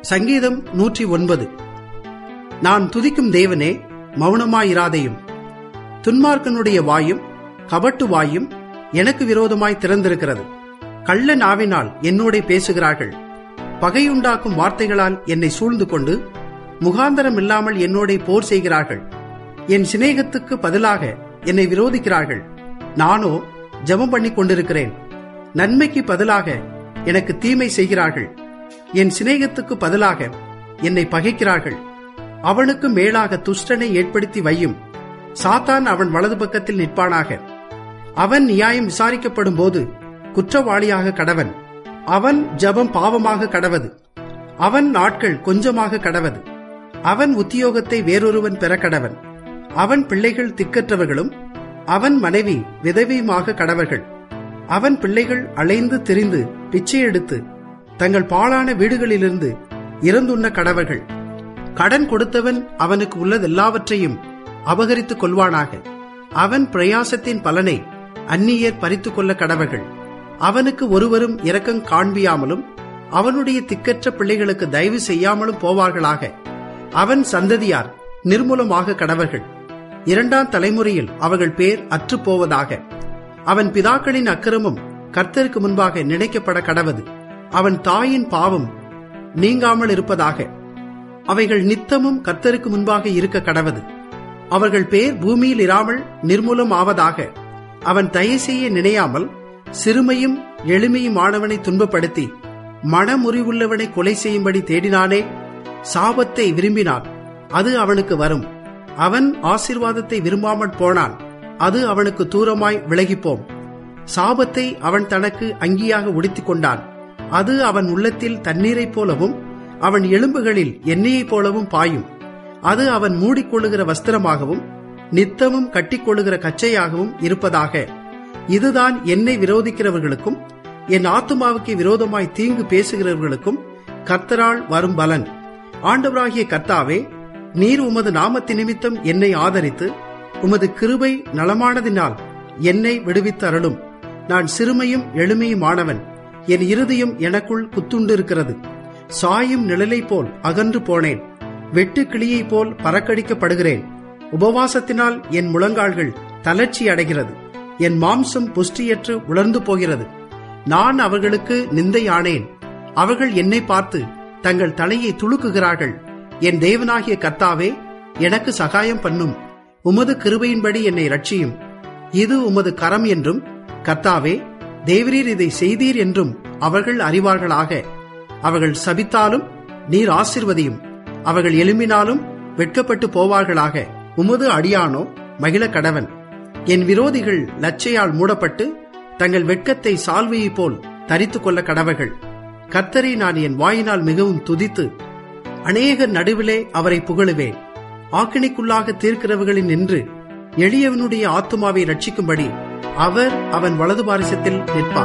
சங்கீதம் நூற்றி ஒன்பது நான் துதிக்கும் தேவனே மௌனமாயிராதையும் துன்மார்க்கனுடைய வாயும் கபட்டு வாயும் எனக்கு விரோதமாய் திறந்திருக்கிறது கள்ள நாவினால் என்னோட பேசுகிறார்கள் பகையுண்டாக்கும் வார்த்தைகளால் என்னை சூழ்ந்து கொண்டு முகாந்தரம் இல்லாமல் என்னோட போர் செய்கிறார்கள் என் சிநேகத்துக்கு பதிலாக என்னை விரோதிக்கிறார்கள் நானோ ஜெபம் பண்ணி கொண்டிருக்கிறேன் நன்மைக்கு பதிலாக எனக்கு தீமை செய்கிறார்கள் என் சிநேகத்துக்கு பதிலாக என்னை பகைக்கிறார்கள் அவனுக்கு மேலாக துஷ்டனை ஏற்படுத்தி வையும் சாத்தான் அவன் வலது பக்கத்தில் நிற்பானாக அவன் நியாயம் விசாரிக்கப்படும் போது குற்றவாளியாக கடவன் அவன் ஜபம் பாவமாக கடவது அவன் நாட்கள் கொஞ்சமாக கடவது அவன் உத்தியோகத்தை வேறொருவன் பெற கடவன் அவன் பிள்ளைகள் திக்கற்றவர்களும் அவன் மனைவி விதவியுமாக கடவர்கள் அவன் பிள்ளைகள் அலைந்து திரிந்து பிச்சை எடுத்து தங்கள் பாழான வீடுகளிலிருந்து இறந்துண்ண கடவர்கள் கடன் கொடுத்தவன் அவனுக்கு உள்ளதெல்லாவற்றையும் அபகரித்துக் கொள்வானாக அவன் பிரயாசத்தின் பலனை அந்நியர் பறித்துக் கொள்ள கடவர்கள் அவனுக்கு ஒருவரும் இரக்கம் காண்பியாமலும் அவனுடைய திக்கற்ற பிள்ளைகளுக்கு தயவு செய்யாமலும் போவார்களாக அவன் சந்ததியார் நிர்மூலமாக கடவர்கள் இரண்டாம் தலைமுறையில் அவர்கள் பேர் அற்றுப்போவதாக அவன் பிதாக்களின் அக்கிரமம் கர்த்தருக்கு முன்பாக நினைக்கப்பட கடவது அவன் தாயின் பாவம் நீங்காமல் இருப்பதாக அவைகள் நித்தமும் கர்த்தருக்கு முன்பாக இருக்க கடவது அவர்கள் பேர் பூமியில் இராமல் நிர்மூலம் ஆவதாக அவன் தயை செய்ய நினையாமல் சிறுமையும் எளிமையுமானவனை துன்பப்படுத்தி மனமுறிவுள்ளவனை கொலை செய்யும்படி தேடினானே சாபத்தை விரும்பினான் அது அவனுக்கு வரும் அவன் ஆசிர்வாதத்தை விரும்பாமற் போனான் அது அவனுக்கு தூரமாய் விலகிப்போம் சாபத்தை அவன் தனக்கு அங்கியாக உடுத்திக் கொண்டான் அது அவன் உள்ளத்தில் தண்ணீரைப் போலவும் அவன் எலும்புகளில் எண்ணெயைப் போலவும் பாயும் அது அவன் மூடிக்கொள்ளுகிற வஸ்திரமாகவும் நித்தமும் கட்டிக்கொள்ளுகிற கச்சையாகவும் இருப்பதாக இதுதான் என்னை விரோதிக்கிறவர்களுக்கும் என் ஆத்துமாவுக்கு விரோதமாய் தீங்கு பேசுகிறவர்களுக்கும் கர்த்தரால் வரும் பலன் ஆண்டவராகிய கர்த்தாவே நீர் உமது நாமத்து நிமித்தம் என்னை ஆதரித்து உமது கிருபை நலமானதினால் என்னை விடுவித்து அருளும் நான் சிறுமையும் எளிமையுமானவன் என் இருதயம் எனக்குள் குத்துண்டிருக்கிறது சாயும் நிழலை போல் அகன்று போனேன் வெட்டு கிளியைப் போல் பறக்கடிக்கப்படுகிறேன் உபவாசத்தினால் என் முழங்கால்கள் தளர்ச்சி அடைகிறது என் மாம்சம் புஷ்டியற்று உலர்ந்து போகிறது நான் அவர்களுக்கு நிந்தையானேன் அவர்கள் என்னை பார்த்து தங்கள் தலையை துளுக்குகிறார்கள் என் தேவனாகிய கர்த்தாவே எனக்கு சகாயம் பண்ணும் உமது கிருபையின்படி என்னை ரட்சியும் இது உமது கரம் என்றும் கர்த்தாவே தேவரீர் இதை செய்தீர் என்றும் அவர்கள் அறிவார்களாக அவர்கள் சபித்தாலும் நீர் ஆசிர்வதியும் அவர்கள் எழும்பினாலும் வெட்கப்பட்டு போவார்களாக உமது அடியானோ மகிழ கடவன் என் விரோதிகள் லச்சையால் மூடப்பட்டு தங்கள் வெட்கத்தை சால்வையைப் போல் தரித்துக் கொள்ள கடவர்கள் கர்த்தரை நான் என் வாயினால் மிகவும் துதித்து அநேக நடுவிலே அவரை புகழுவேன் ஆக்கினிக்குள்ளாக தீர்க்கிறவர்களின் நின்று எளியவனுடைய ஆத்துமாவை ரட்சிக்கும்படி அவர் அவன் வலது பாரிசத்தில் நிற்பார்